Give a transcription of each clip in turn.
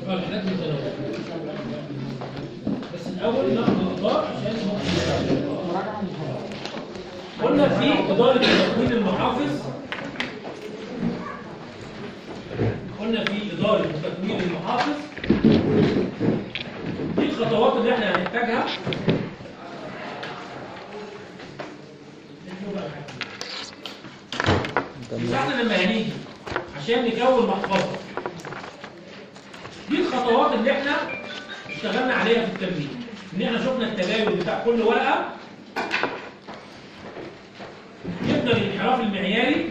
اه الحاجات متنوعة بس الأول ناخد الإطار عشان هو قلنا في إدارة تكوين المحافظ قلنا في إدارة تكوين المحافظ دي الخطوات اللي احنا هنحتاجها بس احنا لما هنيجي عشان نكون محفظة دي الخطوات اللي احنا اشتغلنا عليها في التمرين ان احنا شفنا التباين بتاع كل ورقة جبنا الانحراف المعياري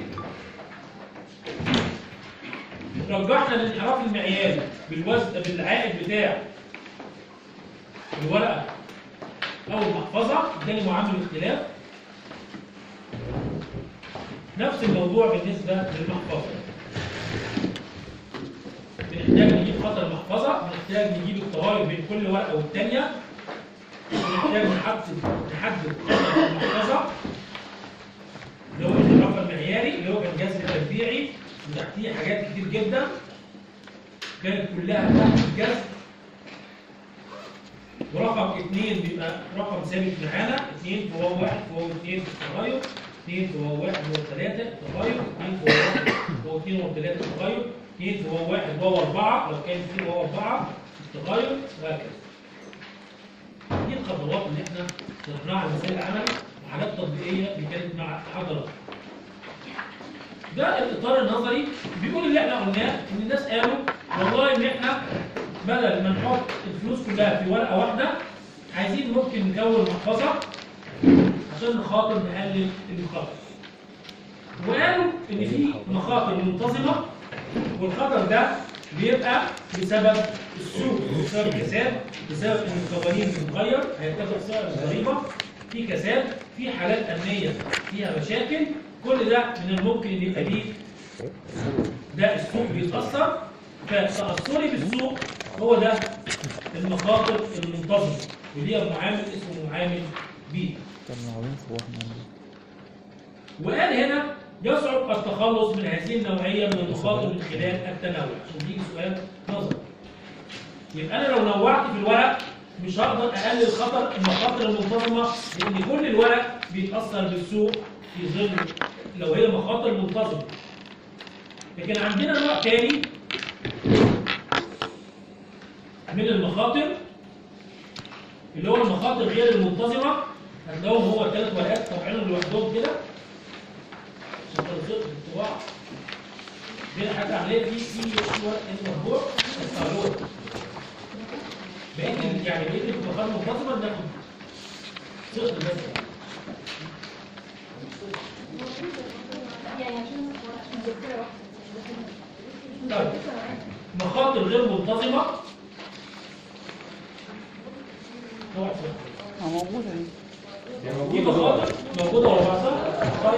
رجحنا الانحراف المعياري بالوزن بالعائد بتاع الورقة أو المحفظة اداني معامل اختلاف نفس الموضوع بالنسبة للمحفظة بنحتاج نجيب خطر المحفظة بنحتاج نجيب التغير بين كل ورقة والتانية بنحتاج نحدد نحدد خطر المحفظة اللي هو الانحراف المعياري اللي هو كان جذر تربيعي وتحتيه حاجات كتير جدا كانت كلها تحت الجذر ورقم اثنين بيبقى رقم ثابت معانا اثنين في واو واحد في واو اثنين في التغير اثنين في واو واحد واو ثلاثة التغير اثنين في واو واحد واو اثنين واو ثلاثة التغير اثنين في واو واحد واو أربعة لو كان في واو أربعة التغير وهكذا دي الخطوات اللي احنا شرحناها على المثال العملي وحاجات تطبيقية اللي كانت مع حضرتك ده الاطار النظري بيقول اللي احنا قلناه ان الناس قالوا والله ان احنا بدل ما نحط الفلوس كلها في ورقه واحده عايزين ممكن نكون محفظه عشان نخاطر نقلل المخاطر وقالوا ان في مخاطر منتظمه والخطر ده بيبقى بسبب السوق بسبب كساد بسبب ان القوانين بتتغير هيتفق سعر الضريبه في كساد في حالات امنيه فيها مشاكل كل ده من الممكن ان يبقى ليه ده السوق بيتاثر فتاثري بالسوق هو ده المخاطر المنتظمه وليها معامل اسمه معامل بي وقال هنا يصعب التخلص من هذه النوعيه من المخاطر من خلال التنوع عشان يجي سؤال نظري يبقى انا لو نوعت في الورق مش هقدر اقلل خطر المخاطر المنتظمه لان كل الورق بيتاثر بالسوق في ظل لو هي مخاطر منتظمه لكن عندنا نوع تاني من المخاطر اللي هو المخاطر غير المنتظمه هتلاقيهم هو ثلاث ورقات طابعينهم لوحدهم كده عشان تنظيم الطباع دي حاجه عمليه في في في ورق المربوع الصاروخ بقيت يعني بقيت المخاطر المنتظمه ناخد صفر بس طيب مخاطر غير منتظمة نوع صفر. موجودة دي مخاطر موجودة ولا بعضها؟ طيب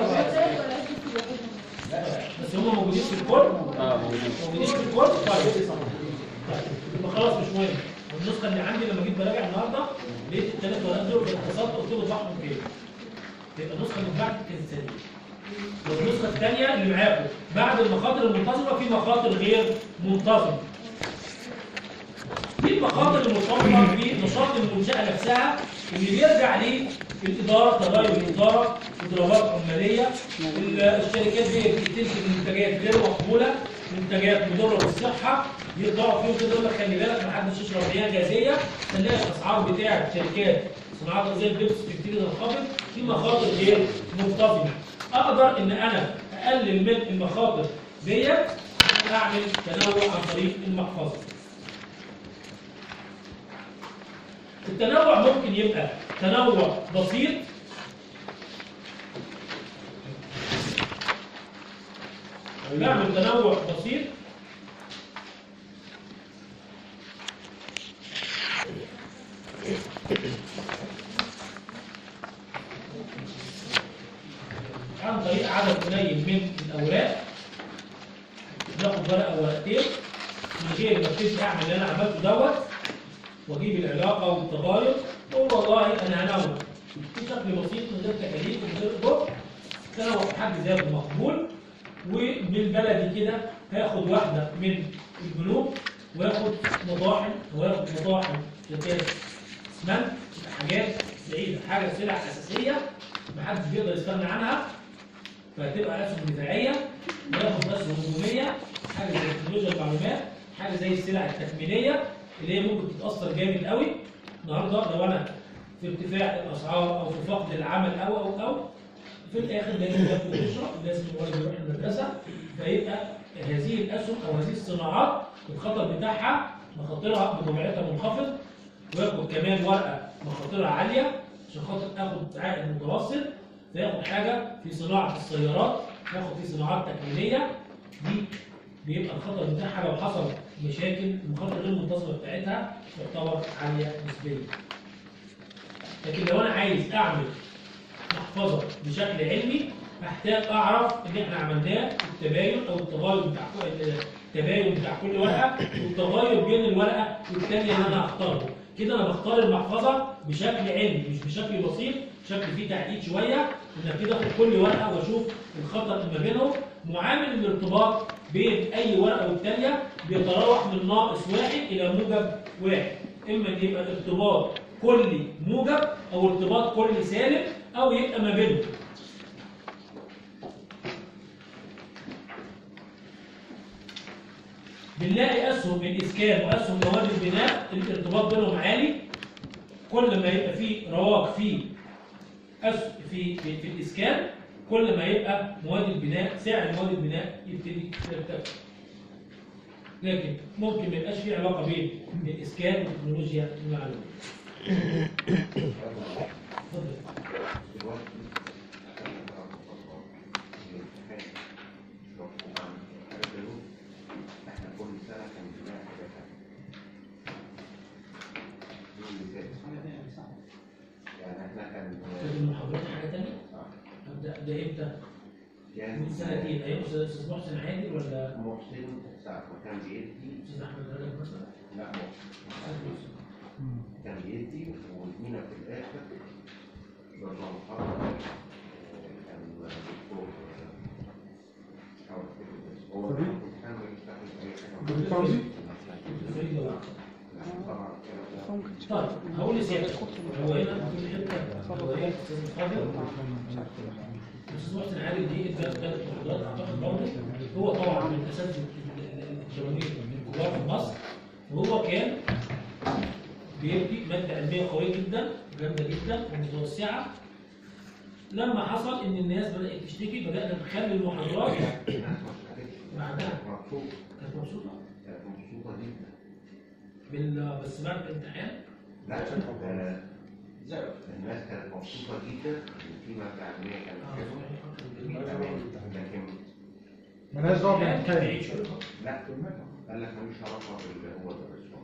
بس هم موجودين في الكل؟ اه موجودين موجودين في الكل؟ طيب طيب يبقى خلاص مش مهم النسخة اللي عندي لما جيت براجع النهارده لقيت الثلاث ورقات دول باختصار قلت له ضحهم فين؟ يبقى النسخة اللي بعد كانت سليمة والنسخة الثانية اللي معاكم بعد المخاطر المنتظمة في مخاطر غير منتظمة. دي المخاطر المرتبطة بنشاط المنشأة نفسها اللي بيرجع ليه الإدارة تغير الإدارة إضرابات عمالية الشركات دي بتنتج منتجات غير مقبولة منتجات مضرة بالصحة يقطعوا فيهم كده يقول لك خلي بالك ما حدش يشرب مياه غازية تلاقي الأسعار بتاعت شركات صناعات غذائية البيبس بتبتدي تنخفض في مخاطر غير منتظمة اقدر ان انا اقلل من المخاطر ديت اعمل تنوع عن طريق المحفظه التنوع ممكن يبقى تنوع بسيط نعمل تنوع بسيط عن طريق عدد قليل من الاوراق باخد ورقه او ورقتين من غير ما ابتدي اعمل اللي انا عملته دوت واجيب العلاقه والتغاير واقول والله انا هنوع في شكل بسيط من غير تكاليف ومن غير ضغط تنوع في حد ذاته مقبول وبالبلدي كده هاخد واحده من البنوك وياخد مطاحن وياخد مطاحن اكياس اسمنت حاجات بعيده حاجه سلع اساسيه محدش بيقدر يستغنى عنها فهتبقى اسهم دفاعيه وياخد اسهم هجوميه حاجه زي تكنولوجيا المعلومات حاجه زي السلع التكميليه اللي هي ممكن تتاثر جامد قوي النهارده لو انا في ارتفاع الاسعار او في فقد العمل او او او في الاخر لازم ياكل ويشرب لازم الولد يروح المدرسه فيبقى هذه الاسهم او هذه الصناعات الخطر بتاعها مخاطرها بطبيعتها منخفض وياخد كمان ورقه مخاطرها عاليه عشان خاطر اخد عائد متوسط فياخد حاجه في صناعه السيارات ياخد في صناعات تكميليه دي بيبقى الخطر بتاعها لو حصل مشاكل المخاطره غير منتظمه بتاعتها تعتبر عاليه نسبيا. لكن لو انا عايز اعمل محفظه بشكل علمي هحتاج اعرف ان احنا عملناه التباين او التغير بتاع كل- التباين بتاع كل ورقه والتغير بين الورقه والثانيه اللي انا هختاره كده انا بختار المحفظه بشكل علمي مش بشكل بسيط شكل فيه تعقيد شويه ان كده اخد كل ورقه واشوف الخطر اللي ما بينهم معامل الارتباط بين اي ورقه والثانيه بيتراوح من ناقص واحد الى موجب واحد اما ان يبقى ارتباط كلي موجب او ارتباط كلي سالب او يبقى ما بينهم بنلاقي اسهم الاسكان واسهم مواد البناء الارتباط بينهم عالي كل ما يبقى في رواج في أسهم في في, في الاسكان كل ما يبقى مواد البناء سعر مواد البناء يبتدي يرتفع لكن ممكن ما يبقاش في علاقه بين الاسكان وتكنولوجيا المعلومات اتفضل دلوقتي عشان نعرف الأسعار الامتحان مفهوم عن الحاجات دول احنا كل سنة كان بنلاقي حاجة تانية. دي اللي فاتت. يعني احنا كان كانت المحاضرات حاجه ثانيه آه، ده ده امتى؟ كان من سنتين ايام استاذ أستاذ محسن عادل ولا محسن ساعة ما كان بيدي استاذ احمد رجب مثلا؟ لا محسن كان بيدي وادينا في الآخر برضه محاضرة آه، كان دكتور آه، حاول أفتكر اسمه. هو فريد؟ كان بيستخدم أي حاجة فريد فوزي؟ فريد لوحده. لا، طبعا كده. طيب هقول لسيادتك هو هنا في كل حته هو ايه استاذ الفاضل استاذ محسن عادل دي ادى ثلاث محاضرات اعتقد برضه هو طبعا من اساتذه الجوانب الكبار في مصر وهو كان بيدي ماده علميه قويه جدا جامده جدا ومتوسعه لما حصل ان الناس بدات تشتكي بدانا نخلي المحاضرات الناس ما اشتكتش. بعدها. مبسوط كانت مبسوطه كانت مبسوطة جدا بال- بس بعد الامتحان لا ده الناس كانت مبسوطة جدا إن في مادة علمية كانت حلوة لكن مالهاش دعوه كان بالامتحان بعيد شويه لا قال لك ملوش علاقة باللي هو درسه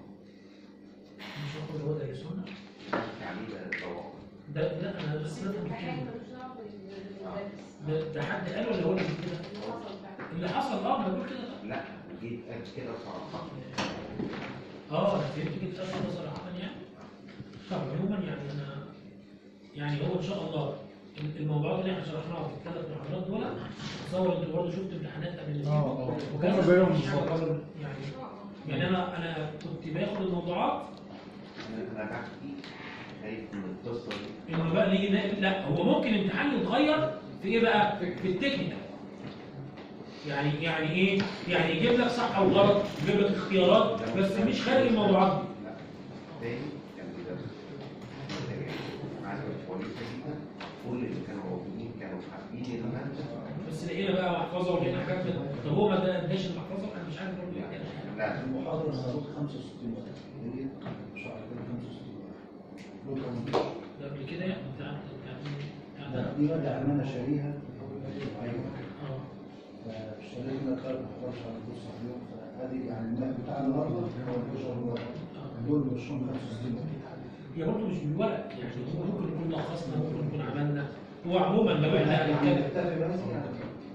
مش هاخد هو ده يسونا تعليم الضوابط ده لا انا بس ده الامتحان كده. ملوش دعوه بالمدرس ده ده حد قال ولا هو اللي بيقول كده؟ اللي حصل فعلا اللي حصل اه ما بيقول كده طبعا. لا جيت قال كده صراحة اه انا فهمت كده اصلا ده صراحه يعني طب عموما يعني انا يعني هو ان شاء الله الموضوعات اللي احنا شرحناها في الثلاث محاضرات دول اتصور انتوا برضه شفتوا امتحانات قبل اللي اه اه وكذا هم زيهم يعني بالظبط يعني يعني انا انا كنت باخد الموضوعات أنا بحكي خايف من القصة دي انه بقى نيجي نلاقي- لا هو ممكن الامتحان يتغير في ايه بقى؟ في التكنيكال يعني يعني ايه؟ يعني يجيب لك صح او غلط يجيب لك اختيارات بس مش خارج الموضوعات دي لا تاني كان بيدرس عجبت كويسة جدا كل اللي كانوا موجودين كانوا حابين المادة بس لقينا بقى محفظه ولقينا حاجات من طب هو ما ده- اداش المحفظه انا مش عارف برضه ايه كده. لا المحاضرة صاروخ 65 ورقة هي شهر كده 65 ورقة ده قبل كده يعني بتاع بتاع بتاع ده. دي مادة يعني أنا شاريها أيوة اه فاشتريت لنا كارت ما اقدرش على البورصة اليوم فهذه يعني المال بتاع النهارده هو 12 ورقة دول وشهم 65 ورقة هي برضه مش بالورق يعني هو ممكن نكون لخصنا ممكن نكون عملنا هو عموما لو احنا هنتكلم نكتفي بس يعني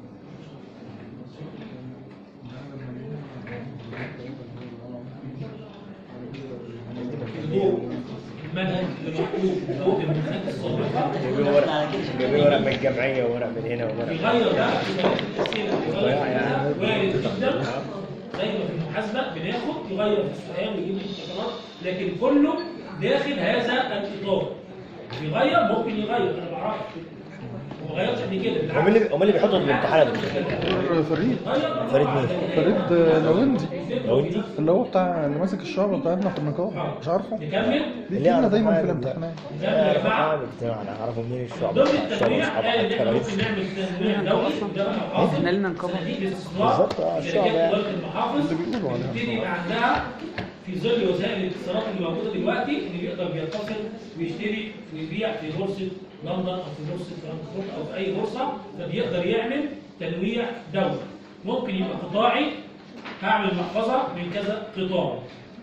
الضوء المنهج اللي مكتوب او الامتحانات السابقه جايبين ورق جايبين ورق من الجمعية وورق من هنا وورق من يغير بقى في طريقه الاسئله يغير كذا وارد جدا زي ما في المحاسبه بناخد يغير في السؤال ويجيب لي الشطارات لكن كله داخل هذا الاطار بيغير ممكن يغير انا بعرفش هو ما غيرش قبل كده هم اللي هم اللي بيحطوا في الامتحان يا دكتور دكتور فريد فريد مين؟ فريد لوندي لو انت اللي هو بتاع اللي ماسك الشعب بتاعتنا في النقابه مش عارفه نكمل بيجي لنا دايما في الامتحانات نكمل يا جماعه انا اعرفه منين الشعب ضمن الشعب التنويع اصحاب قال ان احنا رئيس ممكن نعمل تنويع دولي ده محافظ احنا لنا نقابة. صناديق الاستثمار بالظبط، اه، الشعب شركات يعني. اداره المحافظ اللي بيقولوا عليها تبتدي يبقى عندها في ظل وسائل الاتصالات اللي موجوده دلوقتي اللي بيقدر بيتصل ويشتري ويبيع في بورصه لندن او في بورصه فرانكفورت او في اي بورصه فبيقدر يعمل تنويع دولي ممكن يبقى قطاعي هعمل محفظه من كذا قطاع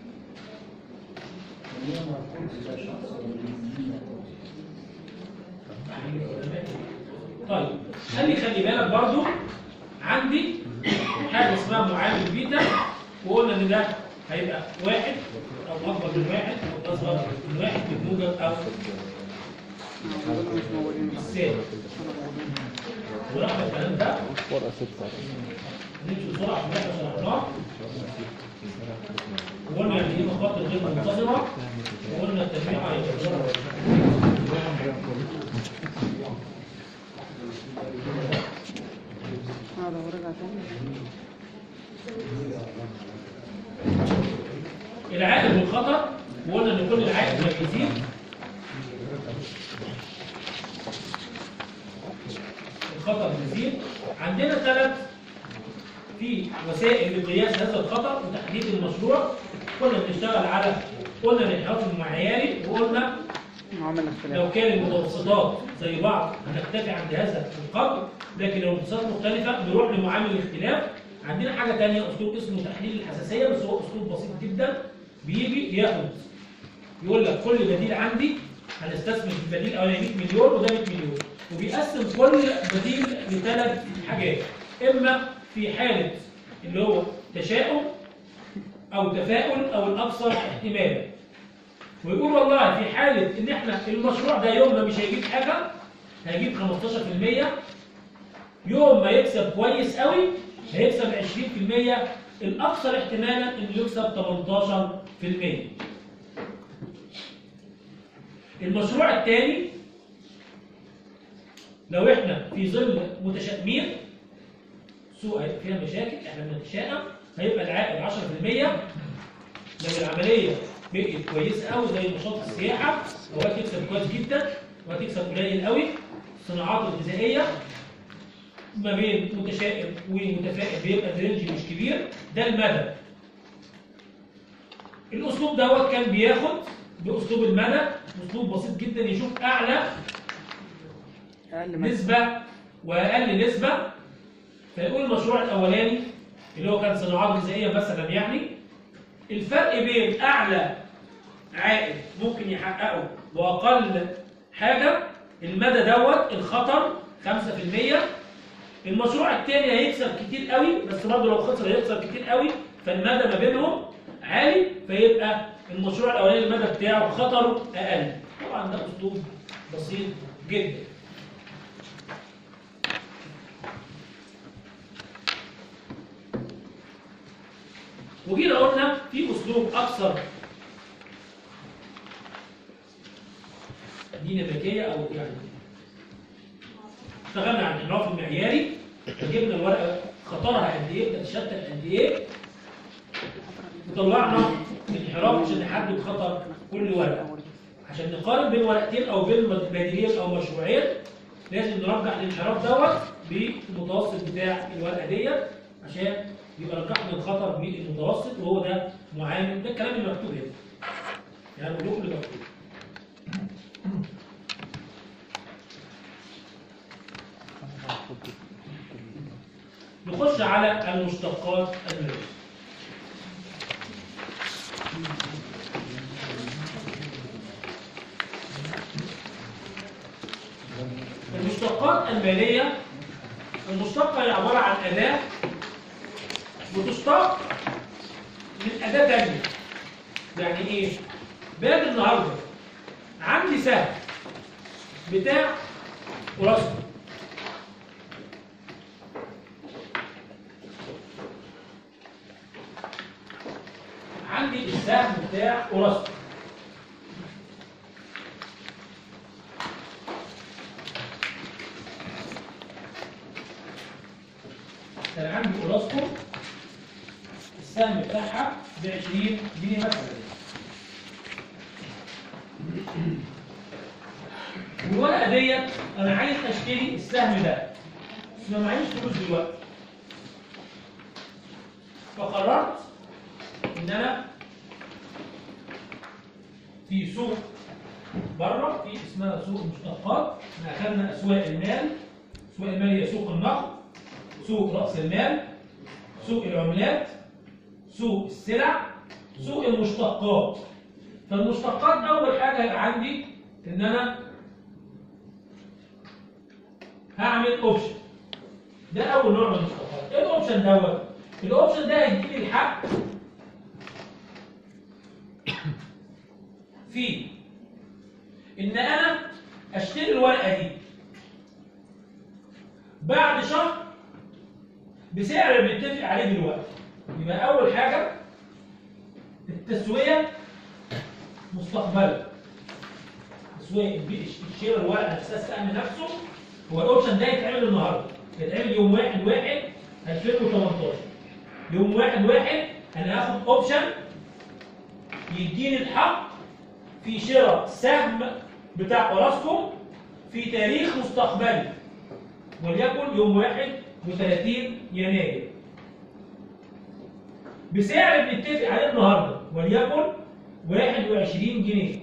طيب قال لي خلي بالك برضو عندي حاجه اسمها معامل بيتا وقلنا ان ده هيبقى واحد او اكبر من واحد او اصغر من واحد بالموجب او بالسالب ورغم الكلام ده ورقه سته نمشي بسرعه في اللي احنا شرحناه وقلنا يعني ايه مخاطر غير منتظمه وقلنا التنويع هيبقى اه لو رجع تاني العائد والخطر وقلنا ان كل العائد ما بيزيد الخطر بيزيد عندنا ثلاث في وسائل لقياس هذا الخطر وتحديد المشروع كنا بنشتغل على قلنا الانحراف المعياري وقلنا معامل اختلاف لو كان المتوسطات زي بعض هنكتفي عند هذا القدر لكن لو المتوسطات مختلفة نروح لمعامل الاختلاف عندنا حاجة تانية أسلوب اسمه تحليل الحساسية بس هو أسلوب بسيط جدا بيجي ياخد يقول لك كل بديل عندي هنستثمر في البديل الأولاني 100 مليون وده 100 مليون وبيقسم كل بديل لثلاث حاجات إما في حالة اللي هو تشاؤم أو تفاؤل أو الأكثر احتمالا ويقول والله في حالة ان احنا المشروع ده يوم ما مش هيجيب حاجة هيجيب 15% يوم ما يكسب كويس قوي هيكسب 20% الاكثر احتمالا انه يكسب 18% المشروع الثاني لو احنا في ظل متشائمين سوق هيبقى فيها مشاكل احنا بنتشائم هيبقى العائد 10% لو العملية بقت كويسة قوي زي نشاط السياحة هو هتكسب كويس جدا وهتكسب قليل قوي الصناعات الغذائية ما بين متشائم ومتفائل بيبقى الرينج مش كبير ده المدى الاسلوب دوت كان بياخد باسلوب المدى اسلوب بسيط جدا يشوف اعلى اقل من نسبة وأقل نسبة فيقول المشروع الأولاني اللي هو كان صناعات غذائية مثلا يعني الفرق بين أعلى عائد ممكن يحققه وأقل حاجة المدى دوت الخطر 5% المشروع الثاني هيكسب كتير قوي بس برضه لو خسر هيخسر كتير قوي فالمدى ما بينهم عالي فيبقى المشروع الأولاني المدى بتاعه خطره أقل طبعا ده أسلوب بسيط جدا وجينا قلنا في اسلوب اكثر ديناميكيه او يعني اشتغلنا على الانحراف المعياري فجبنا الورقه خطرها قد ايه بتتشتت قد ايه وطلعنا الانحراف عشان نحدد خطر كل ورقه عشان نقارن بين ورقتين او بين بديلين او مشروعين لازم نرجح الانحراف دوت بالمتوسط بتاع الورقه ديت عشان يبقى رجحنا الخطر بالمتوسط وهو ده معامل ده الكلام اللي مكتوب هنا يعني بقول لكم اللي مكتوب نخش على المشتقات المالية المشتقات المالية المشتقة هي عبارة عن أداة بتشتق من أداة تانية يعني إيه؟ باجي النهاردة عندي سهم بتاع أوراسكو عندي السهم بتاع اوراسكوم كان عندي اوراسكوم السهم بتاعها ب 20 جنيه مثلا والورقه ديت انا عايز اشتري السهم ده بس ما معيش فلوس دلوقتي فقررت ان انا في سوق بره في اسمها سوق المشتقات احنا اخذنا اسواق المال سوق المال هي سوق النقد سوق راس المال سوق العملات سوق السلع سوق المشتقات فالمشتقات اول حاجه هيبقى عندي ان انا هعمل اوبشن ده اول نوع من المشتقات ايه الاوبشن دوت الاوبشن ده هيديني الحق في ان انا اشتري الورقه دي بعد شهر بسعر بنتفق عليه دلوقتي يبقى اول حاجه التسويه مستقبلا تسويه الشراء الورقه نفسها السهم نفسه هو الاوبشن ده يتعمل النهارده يتعمل يوم 1 1 2018 يوم 1 1 انا هاخد اوبشن يديني الحق في شراء سهم بتاع اوراسكوم في تاريخ مستقبلي وليكن يوم 31 يناير بسعر بنتفق عليه النهارده وليكن 21 جنيه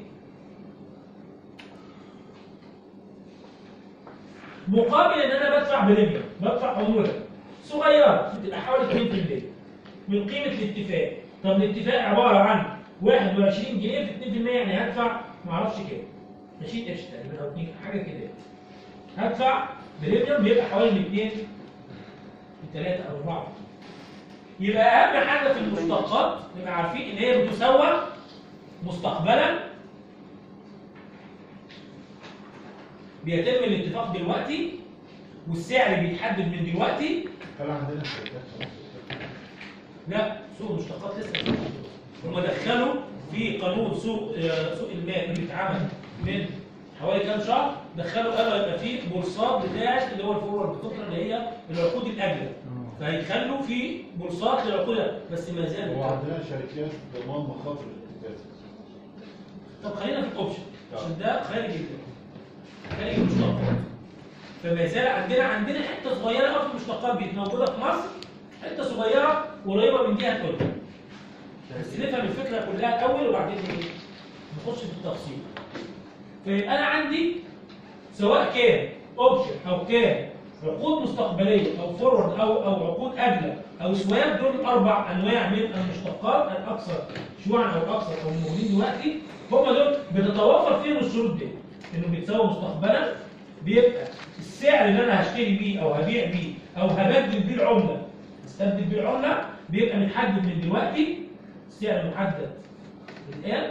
مقابل ان انا بدفع بريميوم بدفع عموله صغيره بتبقى حوالي 2% من قيمه الاتفاق طب الاتفاق عباره عن 21 جنيه في 2% يعني هدفع ما اعرفش كام 20 قرش تقريبا او 2 حاجه كده هدفع بريميوم بيبقى حوالي من 2 ل 3 او 4 يبقى اهم حاجه في المشتقات نبقى عارفين ان هي بتسوى مستقبلا بيتم الاتفاق دلوقتي والسعر بيتحدد من دلوقتي كان عندنا شركات خلاص. لا سوق المشتقات لسه هم دخلوا في قانون سوق آه، سوق المال اللي اتعمل من حوالي كام شهر دخلوا قالوا يبقى في بورصات بتاعت اللي هو الفورورد الفتره اللي هي العقود الاجله فهيخلوا في بورصات للعقود بس ما زال وعندنا شركات ضمان مخاطر الاتفاق طب خلينا في الاوبشن عشان ده خارج ال- خارج المشتقات فما زال عندنا عندنا حته صغيره قوي في المشتقات دي موجوده في مصر حته صغيره قريبه من دي هتقولها بس نفهم الفكره كلها الاول وبعدين ايه نخش في التفصيل فيبقى انا عندي سواء كان اوبشن او كان عقود مستقبليه او فورورد او او عقود اجله او سواب دول اربع انواع من المشتقات الاكثر شيوعا او الاكثر او الموجودين دلوقتي هم دول بتتوفر فيهم الشروط دي انه بيتساوى مستقبلا بيبقى السعر اللي انا هشتري بيه او هبيع بيه او هبدل بيه العمله استبدل بيه العمله بيبقى متحدد من دلوقتي السعر محدد الان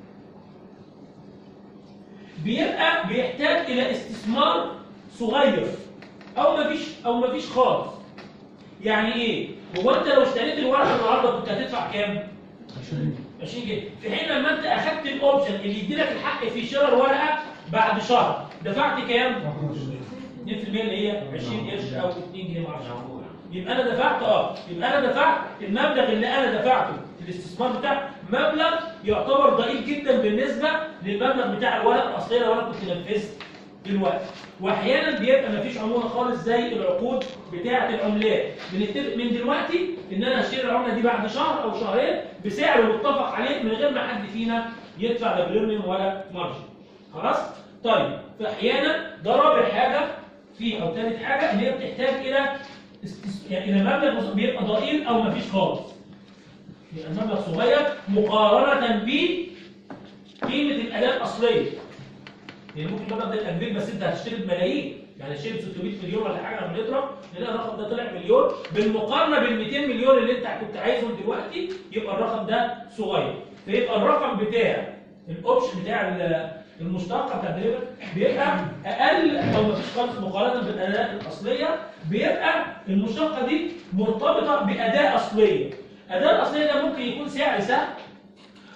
بيبقى بيحتاج الى استثمار صغير او مفيش او مفيش خالص يعني ايه هو انت لو اشتريت الورقه النهارده كنت هتدفع كام 20 جنيه في حين لما انت اخدت الاوبشن اللي يديلك الحق في شراء الورقه بعد شهر دفعت كام 2% اللي هي 20 قرش او 2 جنيه معرفش يبقى انا دفعت اه يبقى انا دفعت المبلغ اللي انا دفعته في الاستثمار بتاعي مبلغ يعتبر ضئيل جدا بالنسبه للمبلغ بتاع الورقه الاصليه لو انا كنت نفذت دلوقتي واحيانا بيبقى مفيش عموله خالص زي العقود بتاعه العملات بنتفق من دلوقتي ان انا هشتري العمله دي بعد شهر او شهرين بسعر متفق عليه من غير ما حد فينا يدفع لا بريميوم ولا مارجن خلاص طيب فاحيانا ده رابع حاجه في او ثالث حاجه ان هي بتحتاج الى استس... يعني الى مبلغ بيبقى ضئيل او مفيش خالص يبقى المبلغ صغير مقارنه بقيمه الاداه الاصليه يعني ممكن المبلغ ده يبقى كبير بس انت هتشتري بملايين يعني هتشتري ب 600 مليون ولا حاجه لما نضرب نلاقي الرقم ده طلع مليون بالمقارنه بال 200 مليون اللي انت كنت عايزهم دلوقتي يبقى الرقم ده صغير فيبقى الرقم بتاع الاوبشن بتاع ال- المشتقه بتاع الدليفري بيبقى اقل او مفيش خالص مقارنه بالاداه الاصليه بيبقى المشتقه دي مرتبطه باداه اصليه الاداه الاصليه ده ممكن يكون سعر سهم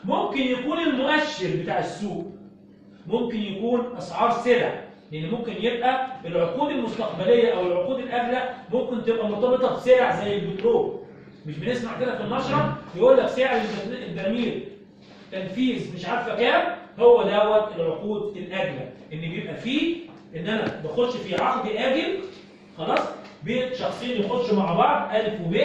ممكن يكون المؤشر بتاع السوق ممكن يكون اسعار سلع لان ممكن يبقى العقود المستقبليه او العقود الاغلى ممكن تبقى مرتبطه بسلع زي البترول مش بنسمع كده في النشره يقول لك سعر البت- البرميل تنفيذ مش عارفه كام هو دوت العقود الاجله ان بيبقى فيه ان انا بخش في عقد اجل خلاص بين شخصين يخشوا مع بعض الف وب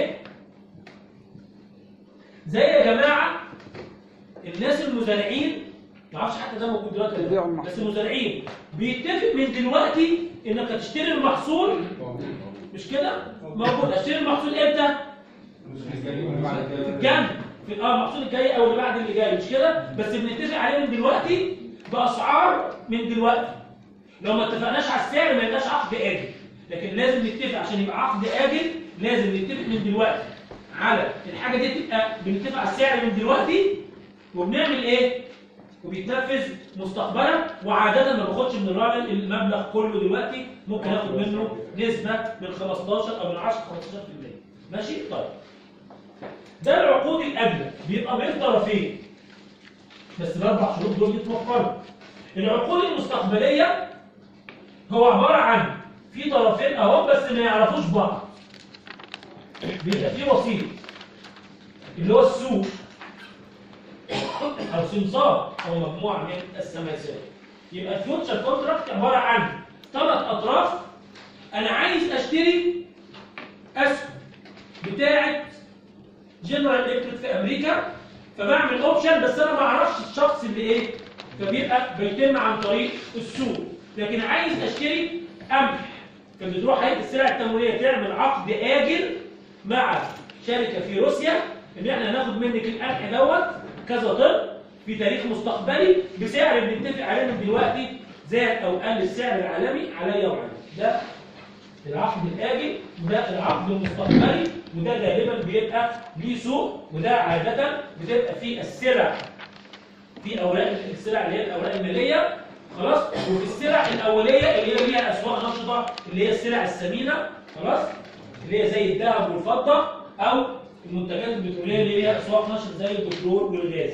زي يا جماعه الناس المزارعين ما اعرفش حتى ده موجود دلوقتي ولا لا، بيبيعوا المحصول. بس المزارعين بيتفق من دلوقتي انك هتشتري المحصول مش كده؟ موجود اشتري المحصول امتى؟ في الجنب في اه المحصول الجاي او اللي بعد اللي جاي مش كده؟ بس بنتفق عليه من دلوقتي باسعار من دلوقتي لو ما اتفقناش على السعر ما يبقاش عقد اجل لكن لازم نتفق عشان يبقى عقد اجل لازم نتفق من دلوقتي على الحاجه دي تبقى بنتفق على السعر من دلوقتي وبنعمل ايه؟ وبيتنفذ مستقبلا وعاده ما باخدش من الراجل المبلغ كله دلوقتي ممكن اخد منه نسبه من 15 او من 10 15% ماشي؟ طيب ده العقود الاجله بيبقى بين طرفين بس الاربع شروط دول يتوفروا العقود المستقبليه هو عباره عن في طرفين اهو بس ما يعرفوش بعض بيبقى في وسيط اللي هو السوق او سمسار او مجموعه من السماسرة يبقى الفيوتشر كونتراكت عباره عن ثلاث اطراف انا عايز اشتري اسهم بتاعه جنرال الكتريك في امريكا فبعمل اوبشن بس انا ما اعرفش الشخص اللي ايه فبيبقى بيتم عن طريق السوق لكن عايز اشتري قمح فبتروح هيئه السلع التموينيه تعمل عقد اجل مع شركه في روسيا ان احنا هناخد منك القمح دوت كذا طن في تاريخ مستقبلي بسعر بنتفق عليه من دلوقتي زاد او قل السعر العالمي عليا وعليك ده العقد الاجل وده العقد المستقبلي وده غالبا بيبقى ليه سوق وده عاده بتبقى فيه السلع في اوراق السلع اللي هي الاوراق الماليه خلاص وفي السلع الاوليه اللي هي ليها اسواق نشطه اللي هي السلع الثمينه خلاص اللي هي زي الذهب والفضه او المنتجات البتروليه اللي ليها اسواق نشطه زي البترول والغاز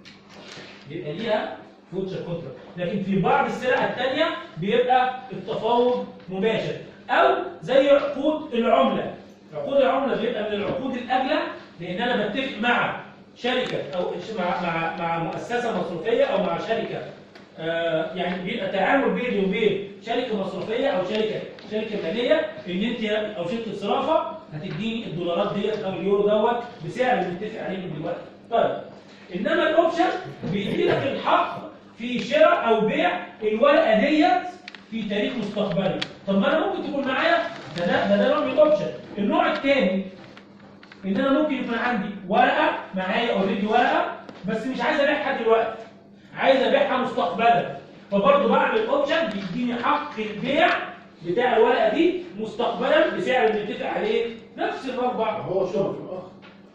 بيبقى ليها فوتشر كونتراكت لكن في بعض السلع الثانيه بيبقى التفاوض مباشر او زي عقود العمله عقود العمله بيبقى من العقود الاغلى لان انا بتفق مع شركه او مع مع مع مؤسسه مصرفيه او مع شركه آه، يعني بيبقى تعامل بيني وبين شركه مصرفيه او شركه شركه ماليه ان انت او شركه صرافه هتديني الدولارات ديت او اليورو دوت بسعر بنتفق عليه من دلوقتي. طيب انما الاوبشن بيدي لك الحق في شراء او بيع الورقه ديت في تاريخ مستقبلي. طب ما انا ممكن تكون معايا ده ده ده, ده نوع من الاوبشن. النوع الثاني ان انا ممكن يكون عندي ورقه معايا اوريدي ورقه بس مش عايز ابيعها دلوقتي عايز ابيعها مستقبلا فبرضه بعمل اوبشن بيديني حق البيع بتاع الورقه دي مستقبلا بسعر بنتفق عليه نفس الاربع هو شرف الاخر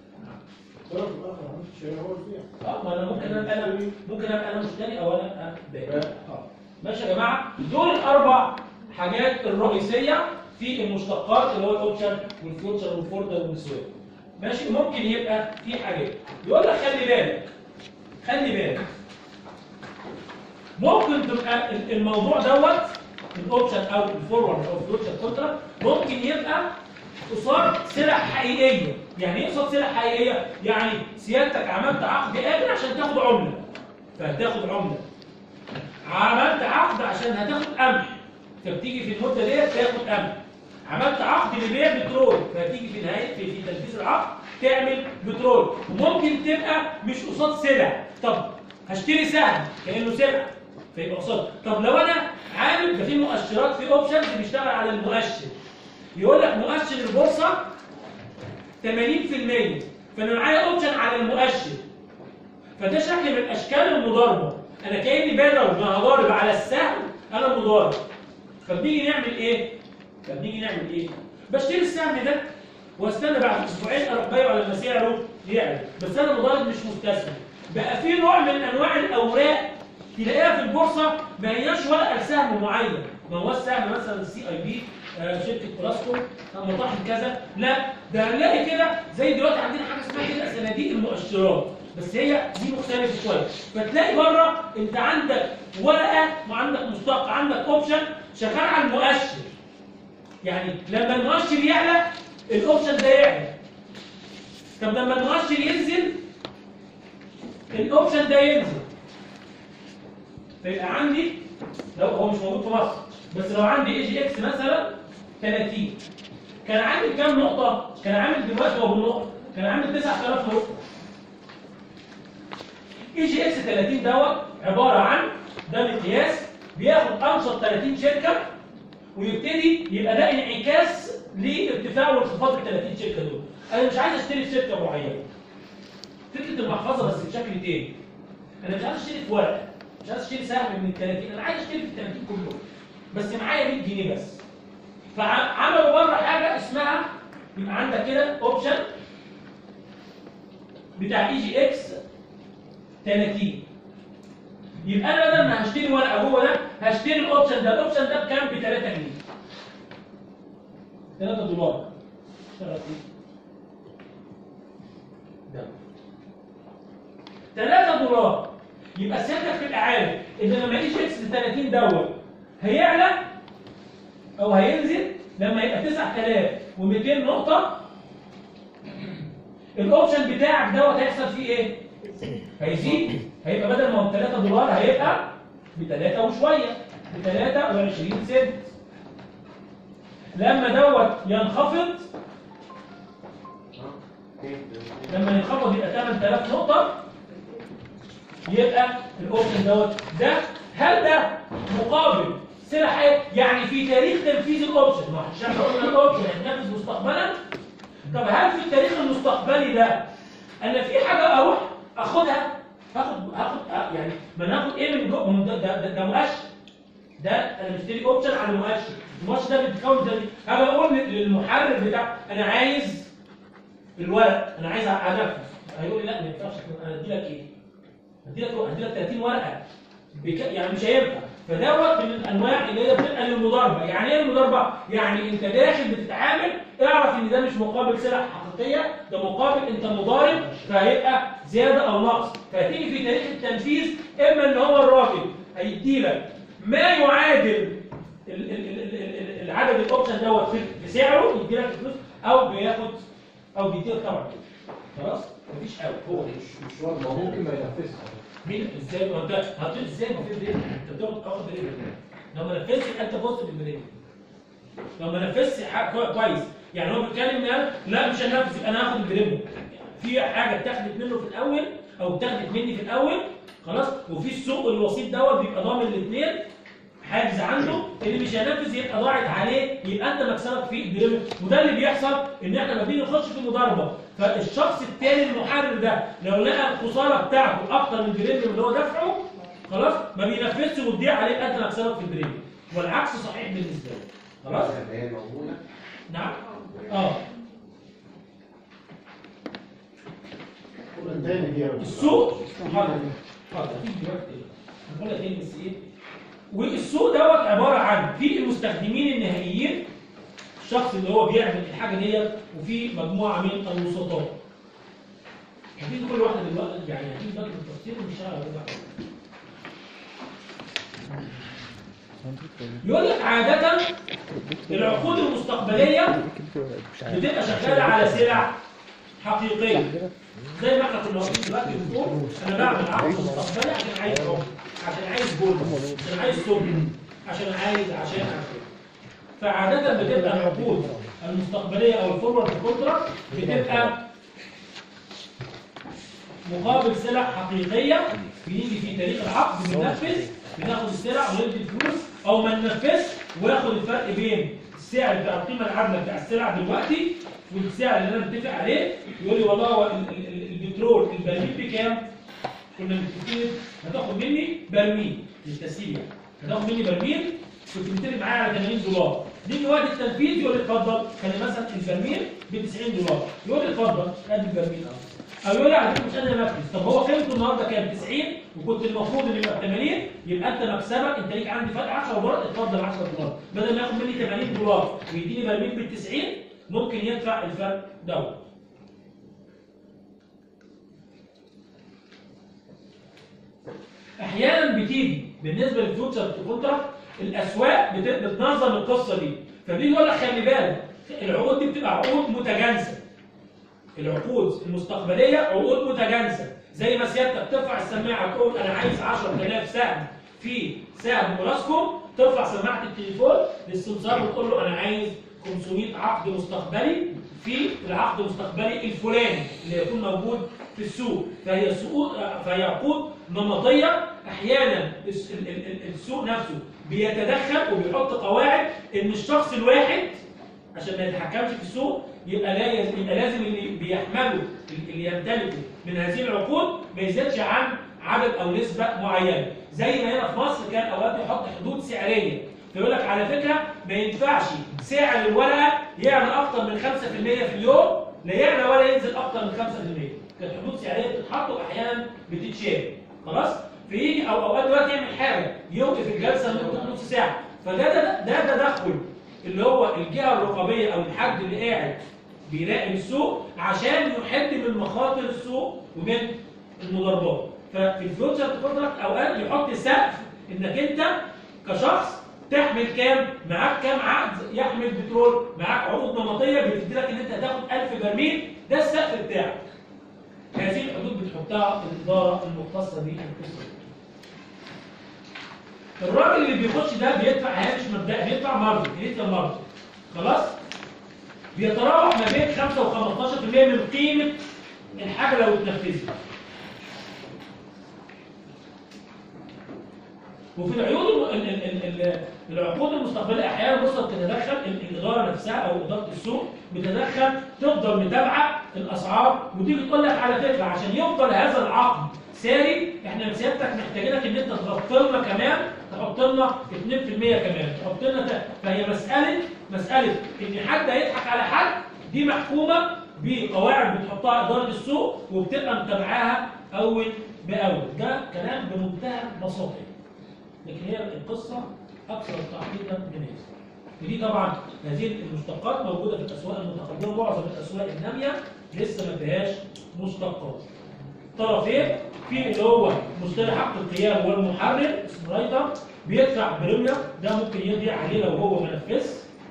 شرف الاخر عملت شيء هو البيع اه ما انا ممكن ابقى انا ممكن ابقى انا مشتري او انا ابقى بائع اه ماشي يا جماعه دول الاربع حاجات الرئيسيه في المشتقات اللي هو الاوبشن والفيوتشر والفوردر والسويب ماشي ممكن يبقى في حاجات يقول لك خلي بالك خلي بالك ممكن تبقى ال- الموضوع دوت الاوبشن او الفورورد او الفيوتشر كونتراكت ممكن يبقى قصاد سلع حقيقيه يعني ايه قصاد سلع حقيقيه يعني سيادتك عملت عقد اجل عشان تاخد عمله فهتاخد عمله عملت عقد عشان هتاخد قمح فبتيجي في المده ديت تاخد قمح عملت عقد لبيع بترول فهتيجي في نهايه في, في تنفيذ العقد تعمل بترول وممكن تبقى مش قصاد سلع طب هشتري سهم كانه سلع فيبقى قصاد طب لو انا عامل ده في مؤشرات في اوبشنز بيشتغل على المؤشر يقول لك مؤشر البورصه 80% فانا معايا اوبشن على المؤشر فده شكل من اشكال المضاربه انا كاني بضرب ما هضارب على السهم انا مضارب فبنيجي نعمل ايه فبنيجي نعمل ايه بشتري السهم ده واستنى بعد اسبوعين اروح بايعه لما سعره يعلى بس انا مضارب مش مستثمر بقى في نوع من انواع الاوراق تلاقيها في البورصه ما هياش ورقه لسهم معين ما هو السهم مثلا السي اي بي شركه بلاسكو مطاحن كذا لا ده هنلاقي كده زي دلوقتي عندنا حاجه اسمها كده صناديق المؤشرات بس هي دي مختلفه شويه فتلاقي بره انت عندك ورقه وعندك مستق عندك اوبشن شغال على المؤشر يعني لما المؤشر يعلى الاوبشن ده يعلى طب لما المؤشر ينزل الاوبشن ده ينزل فيبقى عندي لو هو مش موجود في مصر بس لو عندي اي جي اكس مثلا 30 كان عامل كام نقطة؟ كان عامل دلوقتي هو بالنقطة كان عامل 9000 نقطة اي جي اكس 30 دوت عبارة عن ده مقياس بياخد انشط 30 شركة ويبتدي يبقى ده انعكاس لارتفاع وانخفاض ال 30 شركة دول انا مش عايز اشتري في شركة معينة فكرة المحفظة بس بشكل تاني انا مش عايز اشتري في ورقة مش عايز اشتري سهم من ال 30 انا عايز اشتري في ال 30 كلهم بس معايا 100 جنيه بس فعملوا بره حاجه اسمها يبقى عندك كده اوبشن بتاع اي جي اكس 30 يبقى انا بدل ما هشتري ورقه جوه ده هشتري الاوبشن ده الاوبشن ده بكام ب 3 جنيه 3 دولار اشتغل فيه ده 3 دولار يبقى سيادتك تبقى عارف ان لما اي جي اكس 30 دوت هيعلى او هينزل لما يبقى 9200 نقطة الاوبشن بتاعك دوت هيحصل فيه ايه؟ هيزيد هيبقى بدل ما هو 3 دولار هيبقى ب 3 وشوية ب 23 سنت لما دوت ينخفض لما ينخفض يبقى 8000 نقطة يبقى الاوبشن دوت ده هل ده مقابل سلع ايه؟ يعني في تاريخ تنفيذ الاوبشن ما احنا احنا قلنا الاوبشن هيتنفذ مستقبلا طب هل في التاريخ المستقبلي ده انا في حاجه اروح اخدها هاخد هاخد آه، يعني ما ناخد ايه من جوه ما هو ده ده, ده, ده مؤشر ده انا مشتري اوبشن على المؤشر المؤشر ده بيتكون زي هاجي اقول للمحرر بتاع انا عايز الورق انا عايز انفذ هيقول لي لا ما ينفعش انا ادي لك ايه؟ ادي لك ادي لك 30 ورقه بك... يعني مش هينفع فدوت من الانواع اللي هي بتبقى للمضاربه يعني ايه المضاربه يعني انت داخل بتتعامل اعرف ان ده مش مقابل سلع حقيقيه ده مقابل انت مضارب فهيبقى زياده او نقص فهتيجي في تاريخ التنفيذ اما ان هو الراجل هيدي لك ما يعادل ال- ال- ال- ال- ال- العدد الاوبشن دوت في في سعره يدي لك الفلوس او بياخد او بيديك طبعا خلاص مفيش قوي هو ده. مش مش واضح هو ممكن ما ينفذش مين ازاي ما انت هتقول ازاي ما في بريد انت بتاخد تاخد بريد لو ما نفذتش انت فزت بالبريد لو ما نفذتش حاجه كوي- كويس يعني هو بيتكلم ان لا مش هنفذ يبقى انا هاخد البريد في حاجه اتاخدت منه في الاول او اتاخدت مني في الاول خلاص وفي السوق الوسيط دوت بيبقى ضامن الاثنين حاجز عنده اللي مش هينفذ يبقى ضاعت عليه يبقى انت مكسبك في الدريم وده اللي بيحصل ان احنا لما بنيجي نخش في المضاربه فالشخص التاني المحرر ده لو لقى الخساره بتاعته اكتر من الدريم اللي هو دافعه خلاص ما بينفذش وتضيع عليه يبقى انت مكسبك في الدريم والعكس صحيح بالنسبه له خلاص اللي هي موجودة نعم اه تاني دي السوق حاضر حاضر في دلوقتي هنقول لك ايه بس ايه والسوق دوت عباره عن في المستخدمين النهائيين الشخص اللي هو بيعمل الحاجه ديت وفي مجموعه من الوسطاء هتيجي كل واحده دلوقتي يعني هتيجي دلوقتي بالتفصيل ونشتغل على ده. يقول لك عاده العقود المستقبليه بتبقى شغاله على سلع حقيقيه زي ما احنا كنا واقفين دلوقتي بنقول انا بعمل عقد مستقبلي عشان عايز عمر عشان عايز جولد عشان عايز سجن عشان عايز عشان عشان فعادة بتبقى العقود المستقبلية أو الفورورد كونتراكت بتبقى مقابل سلع حقيقية بيجي في تاريخ العقد بننفذ بناخد السلع وندي الفلوس أو ما ننفذش وناخد الفرق بين السعر بتاع القيمة العادلة بتاع السلع دلوقتي والسعر اللي أنا متفق عليه يقول لي والله هو ال- ال- ال- البترول البرميل بكام؟ كنا متفقين هتاخد مني برميل للتسهيل يعني هتاخد مني برميل كنت متفق معايا على 80 دولار نيجي وقت التنفيذ يقول لي اتفضل كان مثلا البرميل ب 90 دولار يقول لي اتفضل ادي البرميل اهو او يقول لي على فكره مش قادر انفذ طب هو قيمته النهارده كام 90 وكنت المفروض انه يبقى ب 80 يبقى انت مكسبك انت ليك عندي فرق 10 دولار اتفضل 10 دولار بدل ما ياخد مني 80 دولار ويديني برميل بال 90 ممكن يدفع الفرق دوت احيانا بتيجي بالنسبه للفيوتشر كونتراكت الاسواق بت- بتنظم القصه دي فبيجي يقول لك خلي بالك العقود دي بتبقى عقود متجانسه العقود المستقبليه عقود متجانسه زي ما سيادتك ترفع السماعه تقول انا عايز 10000 سهم في سهم اوراسكوم ترفع سماعه التليفون للسمسار وتقول له انا عايز 500 عقد مستقبلي في العقد المستقبلي الفلاني اللي يكون موجود في السوق فهي سوق فهي عقود نمطيه احيانا الس- ال- ال- ال- السوق نفسه بيتدخل وبيحط قواعد ان الشخص الواحد عشان ما يتحكمش في السوق يبقى لا يز- يبقى لازم اللي بيحمله اللي يمتلكه من هذه العقود ما يزيدش عن عدد او نسبه معينه زي ما هنا في مصر كان اوقات يحط حدود سعريه فيقول لك على فكره ما ينفعش سعر الورقه يعلى اكتر من 5% في اليوم لا يعلى ولا ينزل اكتر من 5% كانت حدود سعريه بتتحط واحيانا بتتشال خلاص فيجي او اوقات دلوقتي يعمل حاجه يوقف الجلسه لمده نص ساعه فده ده ده تدخل اللي هو الجهه الرقابيه او الحد اللي قاعد بيراقب السوق عشان يحد من مخاطر السوق ومن المضاربات ففي الفيوتشر كونتراكت اوقات يحط سقف انك انت كشخص تحمل كام معاك كام عقد يحمل بترول معاك عقود نمطيه بتدي لك ان انت هتاخد 1000 برميل ده السقف بتاعك هذه الحدود بتحطها الاداره المختصه بالقصه دي. الراجل اللي بيخش ده بيدفع هامش مبدئي بيدفع مرضي انيشال مرضي خلاص بيتراوح ما بين 5 و 15% من قيمه الحاجه لو اتنفذت وفي العيود الم- ال- ال- ال- ال- العقود المستقبليه احيانا بص بتتدخل ال- الاداره نفسها او اداره السوق بتتدخل تفضل متابعه الاسعار وتيجي تقول لك على فكره عشان يفضل هذا العقد ساري احنا سيادتك محتاجينك ان انت تغطي لنا كمان تحط لنا 2% كمان تحط لنا ت- فهي مساله مساله ان حد هيضحك على حد دي محكومه بقواعد بتحطها اداره السوق وبتبقى متابعاها اول باول ده كلام بمنتهى البساطه لكن هي القصة أكثر تعقيدا من هذا ودي طبعا هذه المشتقات موجودة في الأسواق المتقدمة معظم الأسواق النامية لسه ما فيهاش مشتقات طرفين في اللي هو مشتري حق القيام والمحرر اسمه رايتر بيدفع بريميوم ده ممكن يضيع عليه لو هو ما نفذش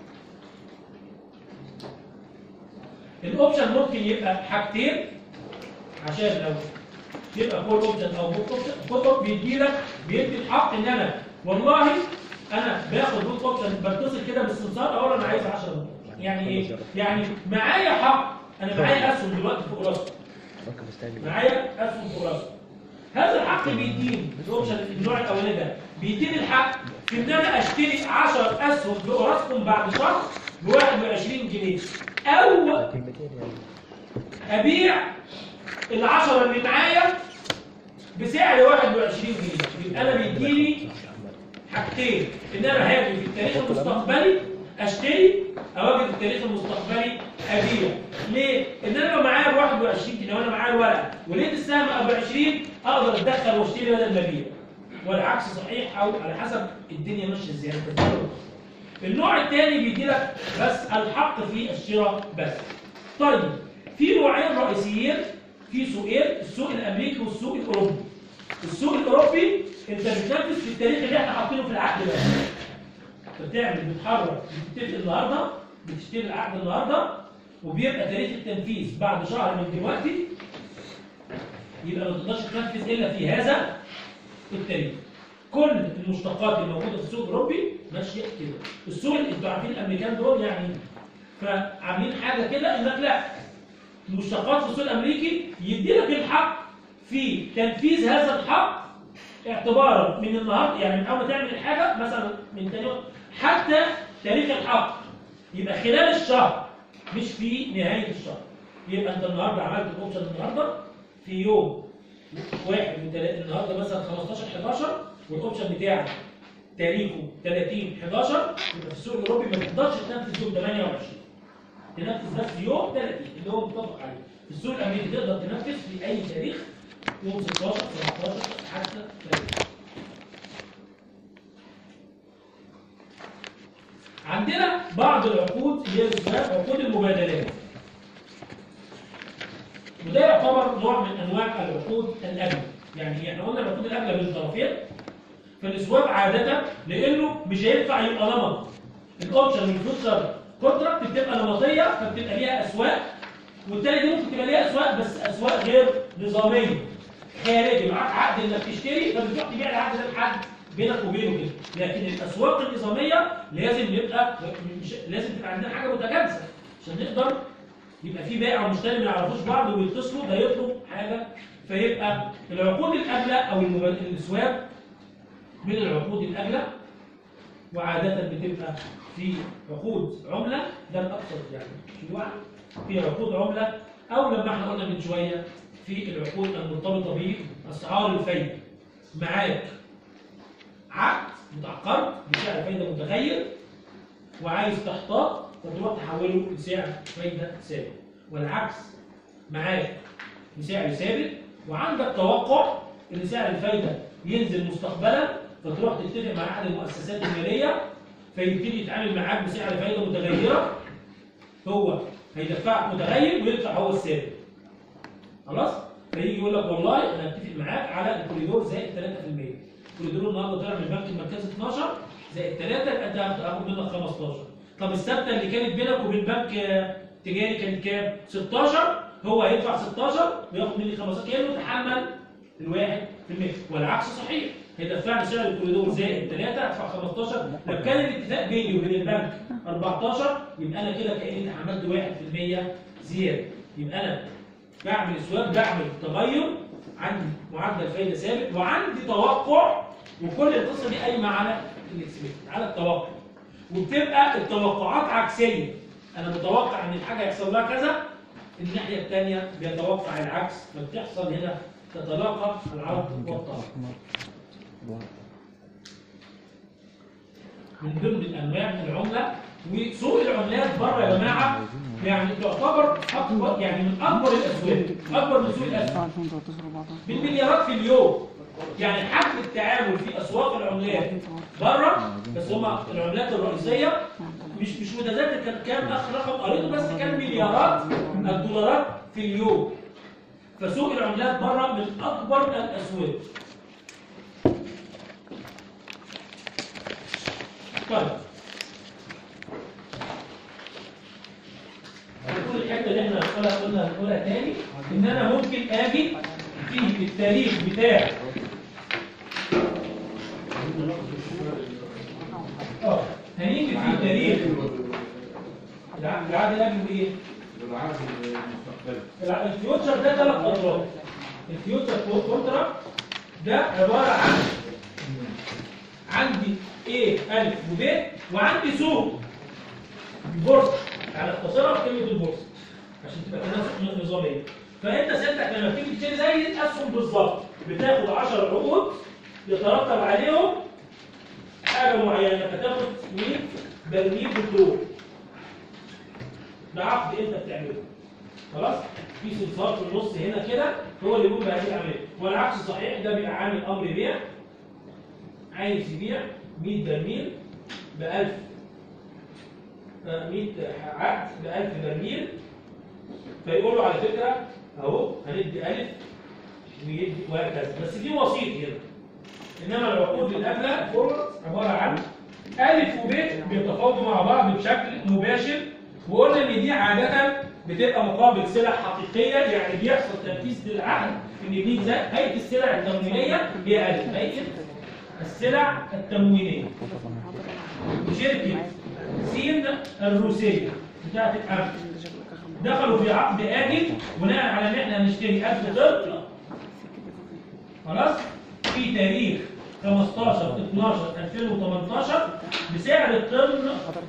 الاوبشن ممكن يبقى حاجتين عشان لو يبقى فول اوبشن او بوت اوبشن فول بيدي لك بيدي الحق ان انا والله انا باخد بوت اوبشن بتصل كده بالسمسار اقول انا عايز 10 بوت يعني ايه؟ يعني معايا حق انا معايا اسهم دلوقتي في راسي رقم مستعجل معايا اسهم في راسي هذا الحق بيديني الاوبشن النوع الاولاني ده بيديني الحق في ان انا اشتري 10 اسهم في اوراسكوم بعد شهر ب 21 جنيه او كلمتين يعني ابيع العشرة اللي معايا بسعر 21 جنيه يبقى انا بيديني حاجتين ان انا هاجي في التاريخ المستقبلي اشتري او اجي في التاريخ المستقبلي ابيع ليه؟ ان انا لو معايا ب 21 جنيه وانا معايا الورقه ولقيت السهم ابو 20 اقدر اتدخل واشتري بدل ما ابيع والعكس صحيح او على حسب الدنيا ماشيه ازاي النوع الثاني بيدي لك بس الحق في الشراء بس طيب في نوعين رئيسيين في سوقين السوق الامريكي والسوق الاوروبي السوق الاوروبي انت بتنفذ في التاريخ اللي احنا حاطينه في العقد ده انت بتعمل بتحرك بتتفق النهارده بتشتري العقد النهارده وبيبقى تاريخ التنفيذ بعد شهر من دلوقتي يبقى ما تقدرش تنفذ الا في هذا التاريخ كل المشتقات الموجوده في السوق الاوروبي ماشيه كده السوق اللي انتوا عارفين الامريكان دول يعني فعاملين حاجه كده انك لا المشتقات في السوق الامريكي يدي لك الحق في تنفيذ هذا الحق اعتبارا من النهارده يعني من اول ما تعمل الحاجه مثلا من تاني يوم حتى تاريخ الحق يبقى خلال الشهر مش في نهايه الشهر يبقى انت النهارده عملت الاوبشن النهارده في يوم واحد من تلا- النهارده مثلا 15 11 والاوبشن بتاعك تاريخه 30 11 يبقى في السوق الاوروبي ما تقدرش تنفذ يوم 28 تنفذ بس يوم 30 اللي هو متفق عليه في السوق الامريكي تقدر تنفذ في اي تاريخ يوم 16 17 حتى 30 عندنا بعض العقود اللي هي اسمها عقود المبادلات وده يعتبر نوع من انواع العقود الامنه يعني احنا قلنا العقود الاغلى من الطرفين فالاسواب عاده لانه مش هينفع يبقى نمط الاوبشن والفيوتشر كونتراكت بتبقى نمطيه فبتبقى ليها اسواق والتاني دي ممكن تبقى ليها اسواق بس اسواق غير نظاميه خارجي معاك عقد انك تشتري فبتروح تبيع العقد ده لحد بينك وبينه كده لكن الاسواق النظاميه لازم يبقى مش لازم تبقى عندنا حاجه متجانسه عشان نقدر يبقى في بائع ومشتري ما يعرفوش بعض ويتصلوا ده يطلب حاجه فيبقى العقود الاغلى او المب- الاسواق من العقود الاغلى وعاده بتبقى في عقود عمله ده الاكثر يعني شيوعا في عقود عمله او لما احنا قلنا من شويه في العقود المرتبطه باسعار الفايده معاك عقد بتاع قرض بسعر فايده متغير وعايز تحتاط فتروح تحوله لسعر فايده ثابت والعكس معاك بسعر ثابت وعندك توقع ان سعر الفايده ينزل مستقبلا فتروح تتفق مع احد المؤسسات الماليه فيبتدي يتعامل معاك بسعر فايده متغيره هو هيدفعك متغير ويدفع هو الثابت خلاص فيجي يقول لك والله انا اتفق معاك على الكوريدور زائد 3% الكوريدور النهارده طلع من البنك المركزي 12 زائد 3 يبقى انت هتاخد منك 15 طب الثابته اللي كانت بينك وبين بنك آه، تجاري كانت كام 16 هو هيدفع 16 وياخد مني 15 كانه يتحمل الواحد في المية والعكس صحيح هيدفعني سعر الكوريدور زائد 3 ادفع 15 لو كان الاتفاق بيني وبين البنك 14 يبقى انا كده كاني تحملت 1% زياده يبقى انا بعمل اسواب بعمل تغير عندي معدل فايده ثابت وعندي توقع وكل القصه دي قايمه على الاكسبكت على التوقع وبتبقى التوقعات عكسيه انا متوقع ان الحاجه يحصل لها كذا الناحيه الثانيه بيتوقع العكس فبتحصل هنا تتلاقى العرض والطلب من ضمن انواع العمله وسوق العملات بره يا جماعه يعني تعتبر اكبر يعني من اكبر الاسواق اكبر من سوق الاسواق 2013 14 بالمليارات في اليوم يعني حجم التعامل في اسواق العملات بره بس هما العملات الرئيسيه مش مش متذكر كان كام اخر رقم قريته بس كان مليارات الدولارات في اليوم فسوق العملات بره من اكبر الاسواق طيب هنقول الحته اللي احنا هنقولها قلنا هنقولها تاني ان انا ممكن اجي في التاريخ بتاع اه هنيجي في تاريخ الع- العقد الاجل ايه؟ بالعرض المستقبلي الع- الفيوتشر ده ثلاث اطراف الفيوتشر كونتراكت ده عباره عن عندي ايه الف وب وعندي سوق البورصه يعني اختصرها في كلمه البورصه عشان تبقى تناسق نظاميه فانت سيادتك لما بتيجي تشتري زي الاسهم بالظبط بتاخد 10 عقود يترتب عليهم حاجه معينه فتاخد 100 برميل بترول ده عقد انت بتعمله خلاص في صفار في النص هنا كده هو اللي بيقوم بهذه العمليه والعكس صحيح ده بيبقى عامل امر بيع عايز يبيع 100 برميل ب 1000 آه، 100 عقد ب 1000 برميل فيقول له على فكره اهو هندي الف ويدي وهكذا بس في وسيط هنا انما العقود الاغلى فورورد عباره عن الف وب بيتفاوضوا مع بعض بشكل مباشر وقلنا ان دي عاده بتبقى مقابل سلع حقيقيه يعني بيحصل تنفيذ للعقد ان دي زي هيئه السلع التموينيه هي الف هيئه السلع التموينيه شركه سين الروسيه بتاعت الامن دخلوا في عقد آجل بناء على ان احنا هنشتري 1000 طن خلاص في تاريخ 15 12 2018 بسعر الطن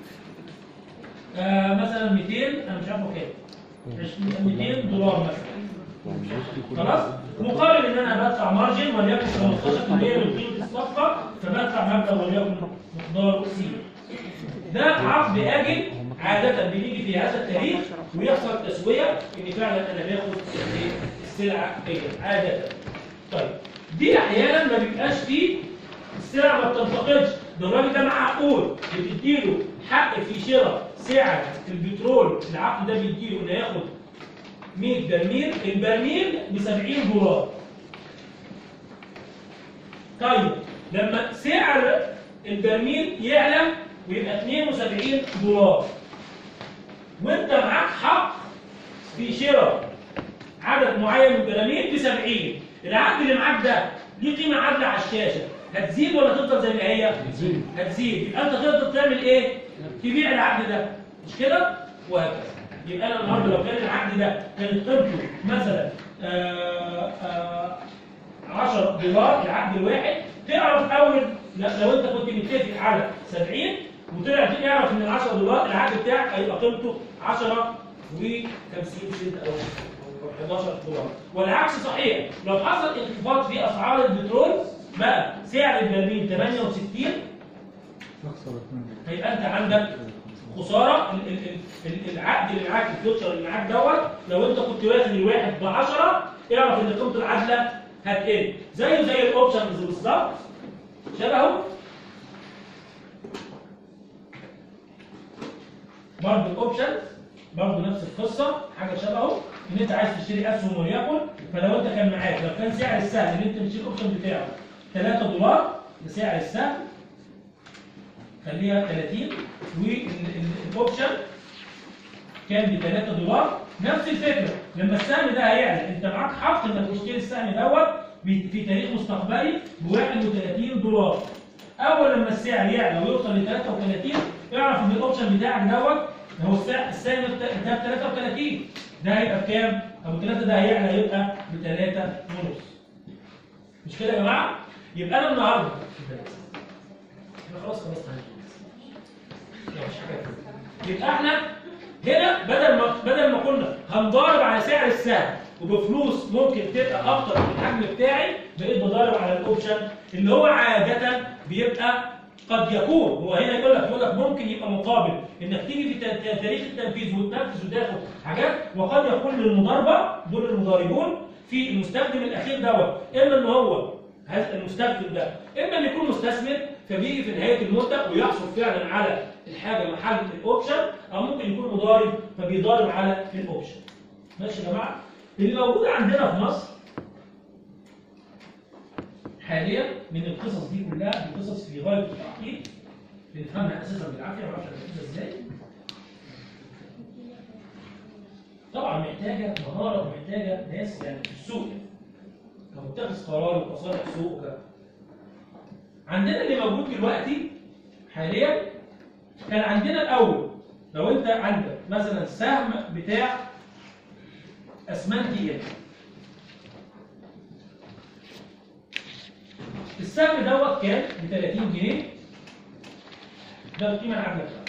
آه مثلا 200 انا مش عارفه كام 20 200 دولار مثلا خلاص مقابل ان انا بدفع مارجن وليكن 15% من قيمه الصفقه فبدفع مبلغ وليكن مقداره سي ده عقد اجل عاده بنيجي في هذا التاريخ ويحصل تسويه ان فعلا انا باخد السلعه اجل عاده طيب دي احيانا ما بيبقاش فيه السلع ما بتنتقلش ده الراجل ده معاه عقود بتديله حق في شراء سعر البترول العقد ده بيديله انه ياخد 100 برميل البرميل ب 70 دولار طيب لما سعر البرميل يعلى ويبقى 72 دولار وانت معاك حق في شراء عدد معين من البراميل ب 70 العقد اللي معاك ده ليه قيمه عادله على الشاشه هتزيد ولا تفضل زي ما هي؟ هتزيد هتزيد يبقى انت تقدر تعمل ايه؟ تبيع العقد ده مش كده؟ وهكذا يبقى انا النهارده لو كان العقد ده كانت قيمته مثلا آه، آه، 10 دولار العقد الواحد تعرف اول لا- لو انت كنت متفق على 70 وطلع تعرف ان ال 10 دولار العقد بتاعك هيبقى قيمته 10 و50 سنت او أو 11 دولار والعكس صحيح لو حصل انخفاض في اسعار البترول بقى سعر البرميل 68 هيبقى انت عندك خساره ال- ال- ال- ال- العقد اللي معاك الفيوتشر اللي معاك دوت لو انت كنت واخد الواحد ب 10 اعرف ان قيمه العدله هتقل زيه زي الاوبشنز بالظبط شبهه برضه الاوبشن برضه نفس القصه حاجه شبهه ان انت عايز تشتري اسهم وليكن فلو انت كان معاك لو كان سعر السهم اللي انت بتشتري الاوبشن بتاعه 3 دولار ده سعر السهم خليها 30 والاوبشن كان ب 3 دولار نفس الفكره لما السهم ده هيعلى انت معاك حق انك تشتري السهم دوت ب- في تاريخ مستقبلي ب 31 دولار اول لما السعر يعلى ويوصل ل 33 اعرف ان الاوبشن بتاعك دوت هو السعر السهم ده ب 33 ده هيبقى بكام؟ ابو 3 ده هيعلى هيبقى ب 3 ونص مش كده يا جماعه؟ يبقى انا النهارده احنا خلاص خلصنا لا، مش حاجه كده. يبقى احنا هنا بدل ما بدل ما كنا هنضارب على سعر السهم وبفلوس ممكن تبقى اكتر من الحجم بتاعي بقيت بضارب على الاوبشن اللي هو عاده بيبقى قد يكون هو هنا يقول لك يقول لك ممكن يبقى مقابل انك تيجي في تا- تا- تاريخ التنفيذ وتنفذ وتاخد حاجات وقد يكون للمضاربه دول المضاربون في المستخدم الاخير دوت اما ان هو هذا المستخدم ده اما ان يكون مستثمر فبيجي في نهايه المده ويحصل فعلا على الحاجه محل الاوبشن او ممكن يكون مضارب فبيضارب على الاوبشن ماشي يا جماعه اللي موجود عندنا في مصر حاليا من القصص دي كلها دي قصص في غايه التعقيد بنفهمها اساسا بالعافيه ما اعرفش هنفهمها ازاي طبعا محتاجه مهاره ومحتاجه ناس يعني في السوق كمتخذ قرار وتصالح سوق وكذا عندنا اللي موجود دلوقتي حاليا كان عندنا الاول لو انت عندك مثلا سهم بتاع اسمنتي ايه السهم دوت كان ب 30 جنيه ده القيمه العامله بتاعته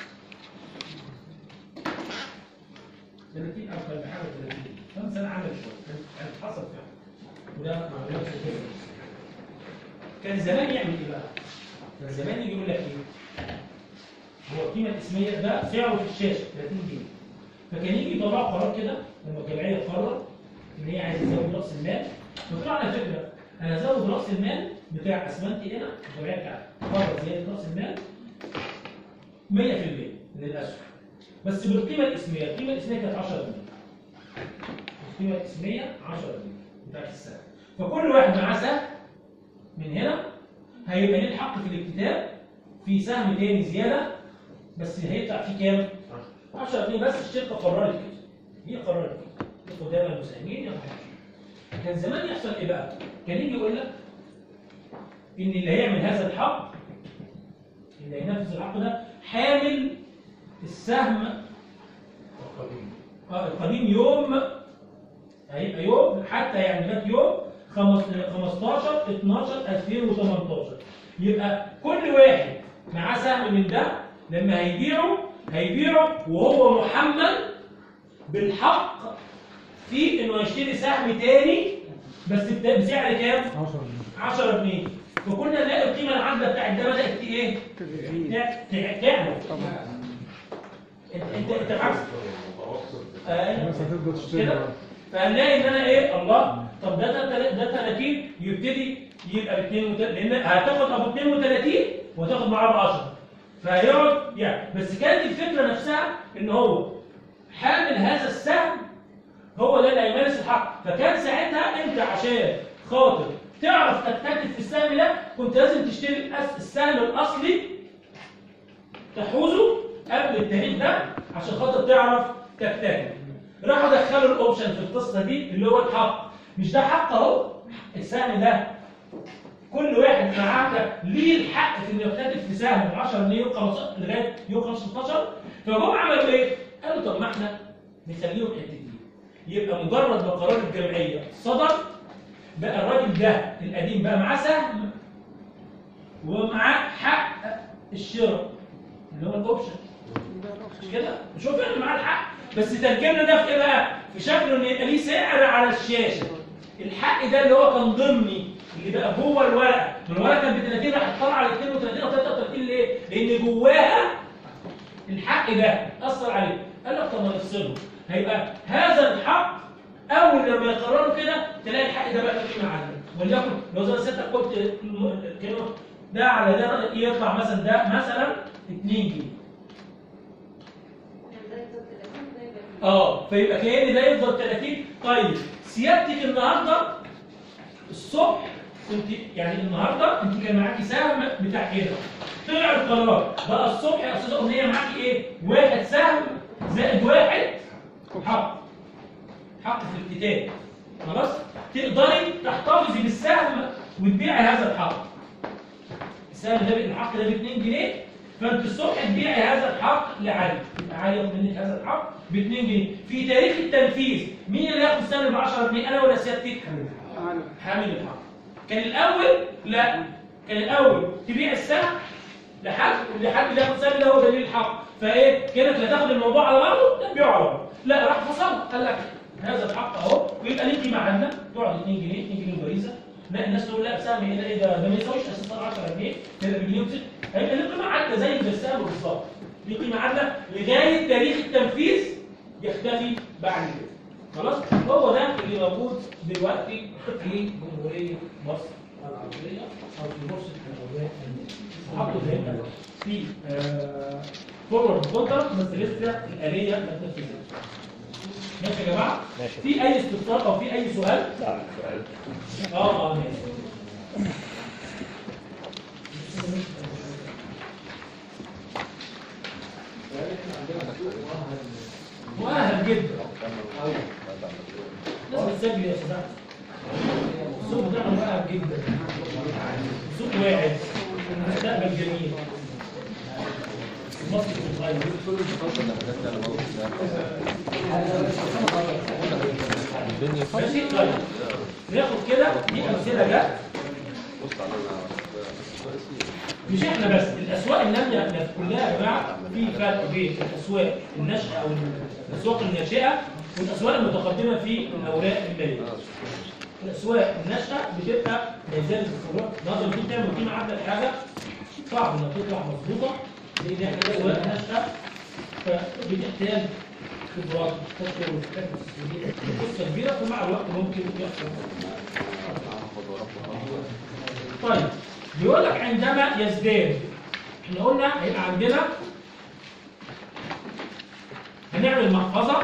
30 او كان بحاجه 30 كم سنه عمل شويه كان حصل فعلا وده معلومات كده كان زمان يعمل ايه بقى؟ كان زمان يجي يقول لك ايه؟ هو القيمه الاسميه ده سعره في الشاشه 30 جنيه فكان يجي يطلع قرار كده لما الجمعيه تقرر ان هي عايزه تزود راس المال فقال على فكره انا هزود راس المال بتاع اسمنتي هنا الجمعيه بتاعتي قرر زياده راس المال 100% من الاسهم بس بالقيمه الاسميه القيمه الاسميه كانت 10 جنيه القيمه الاسميه 10 جنيه بتاعت السهم فكل واحد معاه سهم من هنا هيبقى ليه الحق في الاكتتاب في سهم تاني زياده بس هيدفع فيه كام؟ 10 جنيه بس الشركه قررت كده هي قررت كده قدام المساهمين ياخدوا 10 كان زمان يحصل ايه بقى؟ كان يجي يقول لك ان اللي هيعمل هذا الحق اللي هينفذ الحق ده حامل السهم آه، القديم يوم هيبقى يوم حتى يعني لغايه يوم خمس- 15 12 2018 يبقى كل واحد معاه سهم من ده لما هيبيعه هيبيعه وهو محمل بالحق في انه يشتري سهم تاني بس بت- بسعر كام؟ 10 جنيه فكنا نلاقي القيمه العامله بتاعت ده بدات ايه؟ تع- تع- تعلى انت انت انت عكس آه، الناس هتبدا تشتري كده بقى. فهنلاقي ان انا ايه الله طب ده ده ده 30 يبتدي يبقى ب 32 لان هتاخد ابو 32 وتاخد معاه ب 10 فهيقعد يعني بس كانت الفكره نفسها ان هو حامل هذا السهم هو ده اللي هيمارس الحق فكان ساعتها انت عشان خاطر تعرف تكتتف في السهم ده كنت لازم تشتري الأس- السهم الاصلي تحوزه قبل التاريخ ده عشان خاطر تعرف تكتتف راحوا دخلوا الاوبشن في القصه دي اللي هو الحق مش ده حق اهو السهم ده كل واحد معاه ليه الحق في انه يكتتف في سهم من 10 جنيه يوم 15 لغايه يوم 15 فجم عملوا ايه؟ قالوا طب ما احنا نخليهم حتتين يبقى مجرد ما قرار الجمعيه صدر بقى الراجل ده القديم بقى معاه سهم ومعاه حق الشراء اللي هو الاوبشن مش كده؟ شوف احنا معاه الحق بس ترجمنا ده في ايه بقى؟ في شكله ان يبقى ليه سعر على الشاشه الحق ده اللي هو كان ضمني اللي بقى جوه الورقه من الورقه كان ب 30 راح تطلع على 32 او 33 ليه؟ لان جواها الحق ده اثر عليه قال لك طب ما نفصله هيبقى هذا الحق اول لما يقرروا كده تلاقي الحق ده بقى له قيمه عاليه وليكن لو زي ما سيادتك قلت الم- الكلمه ده على ده يطلع مثلا ده مثلا 2 جنيه يعني ده يفضل 30 ده يبقى اه فيبقى كأن ده يفضل 30 طيب سيادتك النهارده الصبح كنت يعني النهارده انت كان معاكي سهم بتاع كده طلع القرار بقى الصبح يا استاذه امنيه معاكي ايه؟ واحد سهم زائد واحد حق حق في الكتاب خلاص؟ تقدري تحتفظي بالسهم وتبيعي هذا الحق السهم ده الحق ده ب 2 جنيه فانت الصبح تبيعي هذا الحق لعلي يبقى علي ياخد منك هذا الحق ب 2 جنيه في تاريخ التنفيذ مين اللي ياخد السهم ب 10 جنيه انا ولا سيادتك علي. حامل الحق كان الاول لا كان الاول تبيع السهم لحد لحد اللي ياخد السهم ده هو دليل الحق فايه كده لا تاخد الموضوع على بعضه تبيعه على بعضه لا راح فصل قال لك هذا الحق اهو ويبقى ليه قيمه عندك تقعد 2 جنيه 2 جنيه باريزه لا الناس تقول لا سهم ايه ده ايه ده ده ما يساويش اساسا 10 جنيه كده بجنيه وست هيبقى ليه قيمه عندك زي السهم بالظبط ليه قيمه عندك لغايه تاريخ التنفيذ يختفي بعد كده خلاص هو ده اللي موجود دلوقتي في جمهوريه مصر العربيه او في بورصه الاوراق حطوا هنا في فورورد كونتراكت بس لسه الاليه ما اتنفذتش ماشي يا جماعه ماشي. في اي استفسار او في اي سؤال لا اه اه ماشي مؤهل جدا لازم تسجل يا استاذ أحمد. السوق بتاعه مؤهل جدا السوق واعد المستقبل جميل مصر بتتغير الدنيا ماشي طيب ناخد كده دي امثله جت مش احنا بس الاسواق الناميه كلها يا جماعه في فرق بين الاسواق الناشئه او الاسواق الناشئه والاسواق المتقدمه في الاوراق الماليه الاسواق الناشئه بتبقى ما زالت الفروع نظرا في تعمل قيمه عامله حاجه صعب انها تطلع مظبوطه لان احنا الاسواق ناشئه فبتحتاج خبرات تشكر وتكتب قصه كبيره فمع الوقت ممكن يحصل طيب بيقول لك عندما يزداد احنا قلنا هيبقى عندنا هنعمل محفظه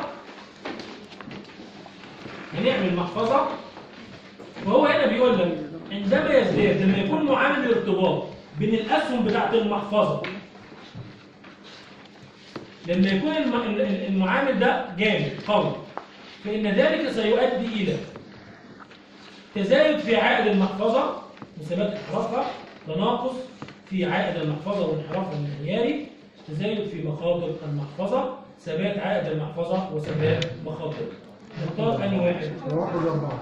هنعمل محفظه وهو هنا بيقول لك عندما يزداد لما يكون معامل الارتباط بين الاسهم بتاعت المحفظه لما يكون الم- ال- ال- المعامل ده جامد قوي فإن ذلك سيؤدي إلى تزايد في عائد المحفظة بسبب انحرافها تناقص في عائد المحفظة وانحرافها المعياري تزايد في مخاطر المحفظة ثبات عائد المحفظة وثبات مخاطر نختار أنهي واحد؟ يا واحد يا أربعة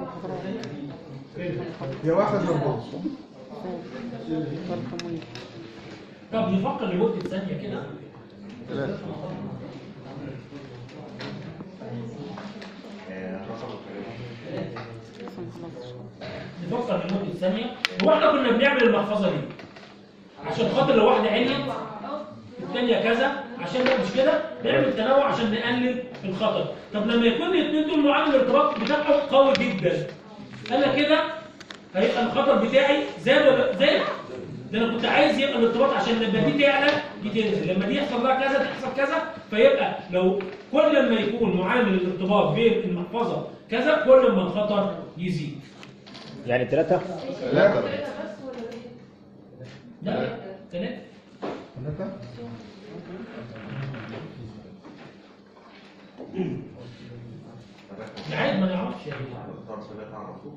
يا واحد يا أربعة والكمونية طب نفكر لمدة ثانية كده نفكر لمدة ثانية هو احنا كنا بنعمل المحفظة دي عشان خاطر لو واحدة عيني الثانية كذا عشان لا مش كده نعمل تنوع عشان نقلل الخطر طب لما يكون الاثنين دول معامل الارتباط بتاعهم قوي جدا انا كده هيبقى الخطر بتاعي زاد ولا زاد ده انا كنت عايز يبقى الارتباط عشان لما دي تعلى دي تنزل لما دي يحصل لها كذا تحصل كذا فيبقى لو كل ما يكون معامل الارتباط بين المحفظه كذا كل ما الخطر يزيد يعني ثلاثة ثلاثة بس ولا ايه؟ لا ثلاثة ثلاثة العيد ما نعرفش يعني اختار ثلاثة على طول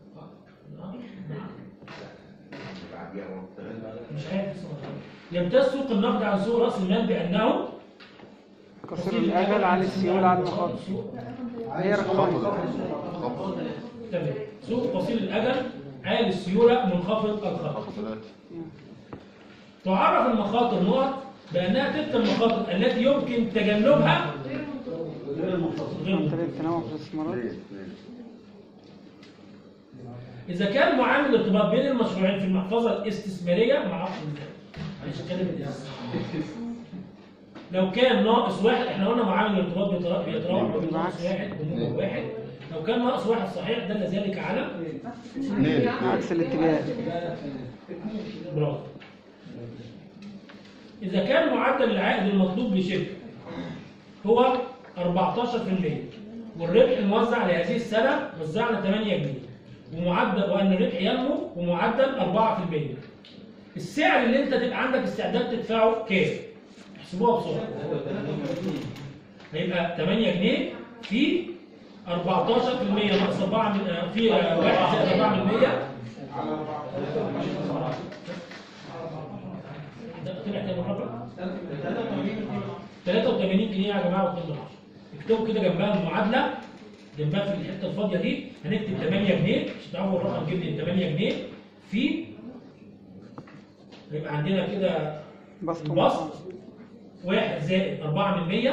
بعديها هو ثلاثة مش عارف اسمه إيه. يمتاز سوق النقد عن سوق راس المال بانه كسر الاجل على السيوله على المخاطر هي رقم تمام سوق فصيل الاجل عالي السيوله منخفض الخطر تعرف المخاطر نقط بانها تلك المخاطر التي يمكن تجنبها غير منتظمة. طريقه تنوع في الاستثمارات اذا كان معامل الارتباط بين المشروعين في المحفظه الاستثماريه ما اعرفش ازاي معلش اتكلم بالاسم لو كان ناقص واحد احنا قلنا معامل الارتباط بيتراوح بيتراوح ما بين ناقص واحد وموجب واحد لو كان ناقص واحد صحيح دل ذلك على عكس الاتجاه برافو إذا كان معدل العائد المطلوب لشركة هو 14% والربح الموزع لهذه السنة وزعنا 8 جنيه ومعدل وأن الربح ينمو ومعدل 4% السعر اللي أنت تبقى عندك استعداد تدفعه كام؟ احسبوها بسرعة هيبقى 8 جنيه في 14% ناقص 4 من آه، في آه، 1 زائد 4% ده طلع كام مربع؟ 83 جنيه يا جماعه و2 اكتبوا كده جنبها المعادله جنبها في الحته الفاضيه دي هنكتب 8 جنيه مش هتعرفوا الرقم جبت 8 جنيه في يبقى عندنا كده بسط البسط واحد زائد 4 من 100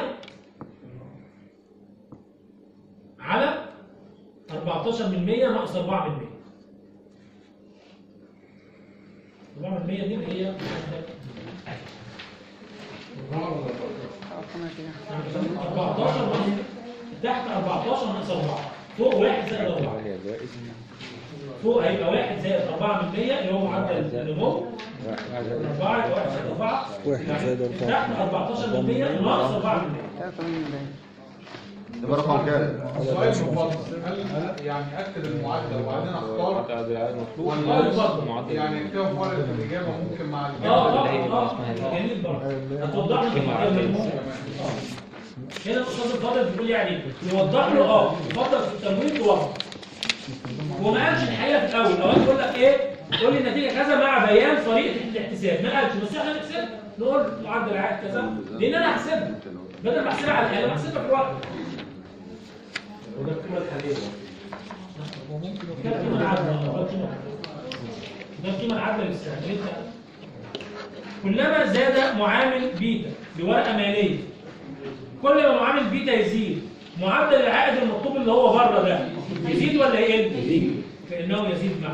على 14 من 100 ناقص 4 من 100 4 من 100 دي اللي هي رقم كده 14 ناقص تحت 14 ناقص 4 فوق 1 زائد 4 فوق هيبقى 1 زائد 4 من 100 اللي هو معدل النمو 4 يبقى 1 زائد 4 واحد زائد أربعة. تحت 14 من 100 ناقص 4 من 100 83 ملايين ده رقم كام؟ السؤال المفضل هل هل يعني اكتب المعادله وبعدين اختار مطلوب ولا يعني اكتبها في ورقه الاجابه ممكن مع اه الاجابه اه اه جميل برضه هتوضح له المعادله المهمه هنا الاستاذ الفاضل بيقول يعني يوضح له اه يفضل في التمويل توضح وما قالش الحقيقه في الاول الاول يقول لك ايه قول لي النتيجه كذا مع بيان طريقه الاحتساب ما قالش بس احنا نحسب نقول معدل العائد كذا لان انا هحسبها بدل ما احسبها على الاله بحسبها في الورقه وده القيمة الحالية ده القيمه العادله ده القيمه ده القيمه العادله للسعر كلما زاد معامل بيتا بورقه ماليه كل ما معامل بيتا يزيد معدل العائد المطلوب اللي هو بره ده يزيد ولا يقل؟ يزيد فانه يزيد معه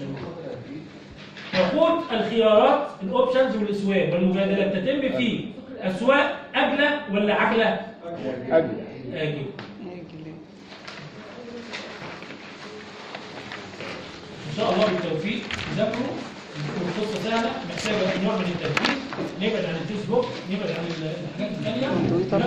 عقود الخيارات الاوبشنز والاسواق والمبادلات تتم في اسواق اجله ولا عجله؟ أجل اجل ان شاء الله بالتوفيق ذاكروا القصه سهله محتاجه نوع من التركيز نبعد عن الفيسبوك نبعد عن الحاجات الثانيه